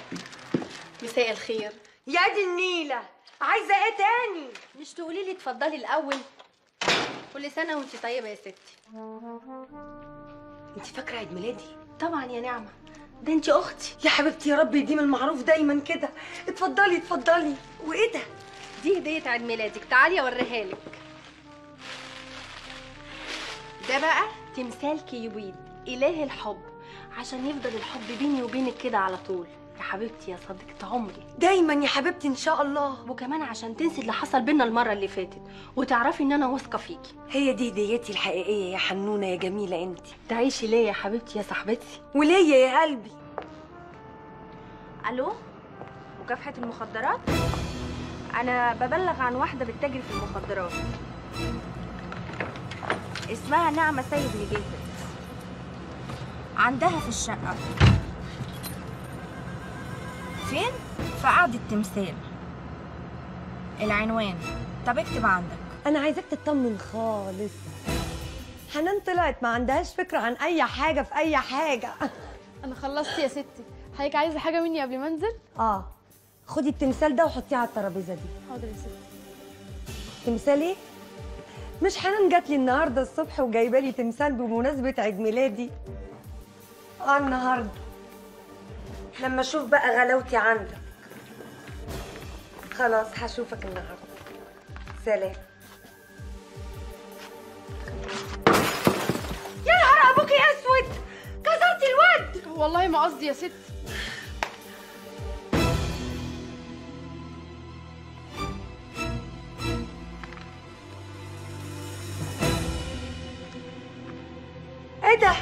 مساء الخير يا دي النيلة عايزة ايه تاني؟ مش تقولي لي اتفضلي الاول كل سنه وانت طيبه يا ستي انت فاكرة عيد ميلادي؟ طبعا يا نعمه ده انت اختي يا حبيبتي يا رب يديم المعروف دايما كده اتفضلي اتفضلي وايه ده؟ دي هديه عيد ميلادك تعالي اوريها لك ده بقى تمثال كيوبيد اله الحب عشان يفضل الحب بيني وبينك كده على طول يا حبيبتي يا صديقة عمري دايما يا حبيبتي ان شاء الله وكمان عشان تنسي اللي حصل بينا المرة اللي فاتت وتعرفي ان انا واثقة فيكي هي دي هديتي الحقيقية يا حنونة يا جميلة انت تعيشي ليه يا حبيبتي يا صاحبتي وليا يا قلبي الو مكافحة المخدرات انا ببلغ عن واحدة بتتاجر في المخدرات اسمها نعمة سيد نجيبت عندها في الشقة فين؟ في قعدة تمثال العنوان طب اكتب عندك انا عايزاك تطمن خالص حنان طلعت ما عندهاش فكرة عن اي حاجة في اي حاجة انا خلصت يا ستي حضرتك عايزه حاجه مني قبل ما انزل اه خدي التمثال ده وحطيه على الترابيزة دي حاضر يا ستي تمثال ايه؟ مش حنان جات لي النهارده الصبح وجايبه لي تمثال بمناسبة عيد ميلادي اه النهارده لما اشوف بقى غلاوتي عندك خلاص هشوفك النهارده سلام يا نهار ابوكي اسود كسرتي الواد والله ما قصدي يا ستي ايه ده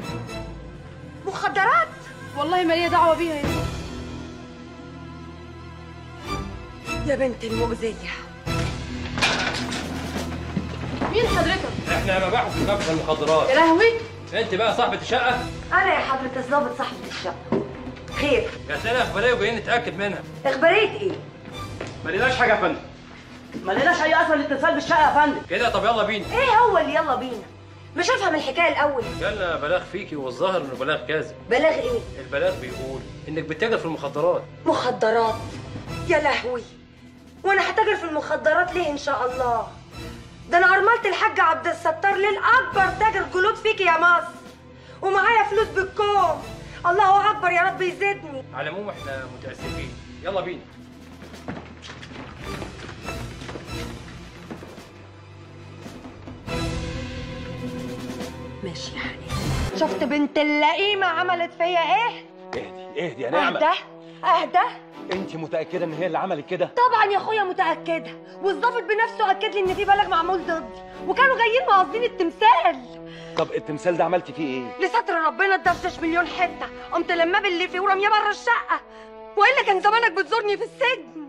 مخدرات والله ما ليا دعوه بيها يا ستي يا بنت المؤذيه مين حضرتك احنا مباحث مكافحه المخدرات يا لهوي انت بقى صاحبه الشقه انا يا حضره الظابط صاحبه الشقه خير جات لنا اخباريه وجايين نتاكد منها اخباريه ايه ما لقيناش حاجه يا فندم ما لقيناش اي اثر الاتصال بالشقه يا فندم كده طب يلا بينا ايه هو اللي يلا بينا مش افهم الحكايه الاول جالنا بلاغ فيكي والظاهر انه بلاغ كاذب بلاغ ايه البلاغ بيقول انك بتتاجر في المخدرات مخدرات يا لهوي وانا هتاجر في المخدرات ليه ان شاء الله ده انا ارملت الحاج عبد الستار ليه الاكبر تاجر جلود فيك يا مصر ومعايا فلوس بالكوم الله اكبر يا رب يزيدني على العموم احنا متاسفين يلا بينا ماشي يا حنان شفت بنت اللئيمه عملت فيا ايه اهدي اهدي يا نعمة اهدى اهدى انت متأكدة ان هي اللي عملت كده؟ طبعا يا اخويا متاكده والظابط بنفسه اكد لي ان في بلاغ معمول ضدي وكانوا جايين مقاصدين التمثال طب التمثال ده عملتي فيه ايه؟ لستر ربنا اتدفش مليون حته قمت لما باللي فيه ورميه بره الشقه والا كان زمانك بتزورني في السجن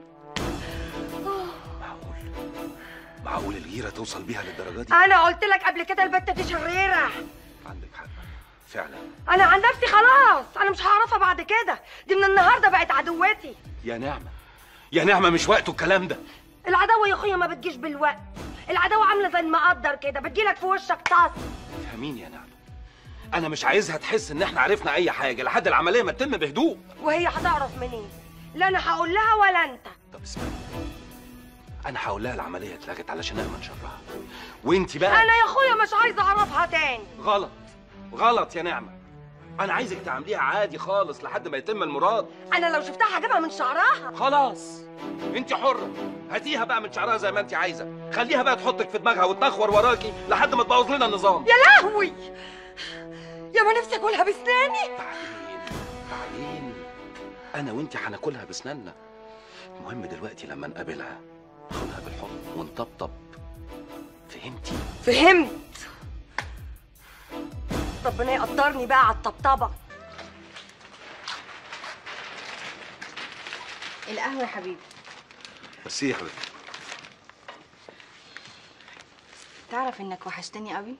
معقول معقول الغيرة توصل بيها للدرجة دي؟ انا قلت لك قبل كده البته دي شريره عندك حق فعلا انا عن نفسي خلاص انا مش هعرفها بعد كده دي من النهارده بقت عدوتي يا نعمة يا نعمة مش وقته الكلام ده العداوه يا اخويا ما بتجيش بالوقت العداوه عامله زي المقدر كده بتجيلك في وشك طاس فاهمين يا نعمة انا مش عايزها تحس ان احنا عرفنا اي حاجة لحد العملية ما تتم بهدوء وهي هتعرف منين لا انا هقول لها ولا انت طب اسمعي انا هقول لها العملية اتلغت علشان امن شرها وانت بقى انا يا اخويا مش عايزه اعرفها تاني غلط غلط يا نعمة انا عايزك تعمليها عادي خالص لحد ما يتم المراد انا لو شفتها هجيبها من شعرها خلاص انت حرة هاتيها بقى من شعرها زي ما انت عايزة خليها بقى تحطك في دماغها وتنخور وراكي لحد ما تبوظ لنا النظام يا لهوي يا ما نفسي اكلها بسناني بعدين بعدين انا وانت هناكلها بسناننا المهم دلوقتي لما نقابلها ناخدها بالحضن ونطبطب فهمتي فهمت ربنا يقدرني بقى على الطبطبه القهوة يا حبيبي بس ايه يا حبيبتي تعرف انك وحشتني قوي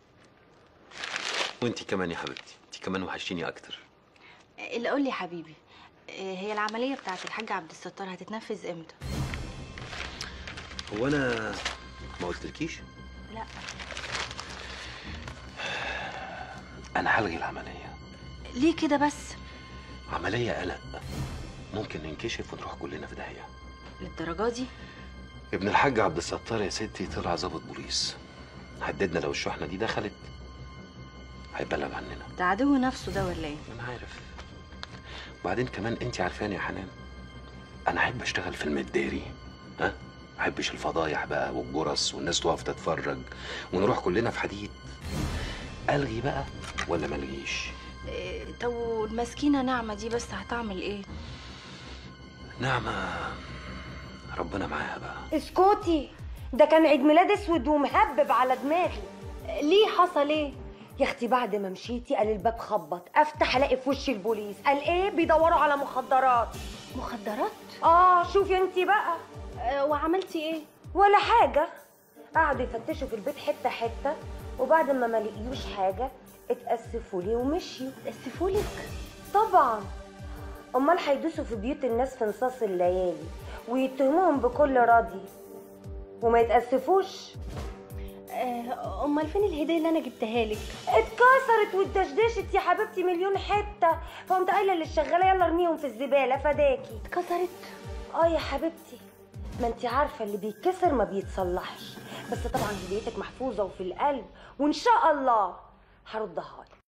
وانت كمان يا حبيبتي انت كمان وحشتيني اكتر اللي قول لي يا حبيبي آه، هي العملية بتاعت الحاج عبد الستار هتتنفذ امتى؟ هو انا ما قلتلكيش لا انا هلغي العملية ليه كده بس؟ عملية قلق ممكن ننكشف ونروح كلنا في داهيه للدرجه دي ابن الحاج عبد الستار يا ستي طلع ضابط بوليس هددنا لو الشحنه دي دخلت هيبلغ عننا ده عدو نفسه ده ولا ايه انا عارف وبعدين كمان انت عارفاني يا حنان انا احب اشتغل في المداري ها احبش الفضايح بقى والجرس والناس تقف تتفرج ونروح كلنا في حديد الغي بقى ولا ملغيش إيه، طب والمسكينه نعمه دي بس هتعمل ايه نعمة ربنا معاها بقى اسكتي ده كان عيد ميلاد اسود ومهبب على دماغي ليه حصل ايه يا اختي بعد ما مشيتي قال الباب خبط افتح الاقي في وشي البوليس قال ايه بيدوروا على مخدرات مخدرات اه شوفي انت بقى أه وعملتي ايه ولا حاجه قعدوا يفتشوا في البيت حته حته وبعد ما ما لقيوش حاجه اتاسفوا لي ومشيوا اسفولك طبعا امال هيدوسوا في بيوت الناس في نصاص الليالي ويتهموهم بكل راضي وما يتاسفوش أه امال فين الهديه اللي انا جبتها لك اتكسرت واتدشدشت يا حبيبتي مليون حته فقمت قايله للشغاله يلا ارميهم في الزباله فداكي اتكسرت اه يا حبيبتي ما انت عارفه اللي بيتكسر ما بيتصلحش بس طبعا هديتك محفوظه وفي القلب وان شاء الله هردها لك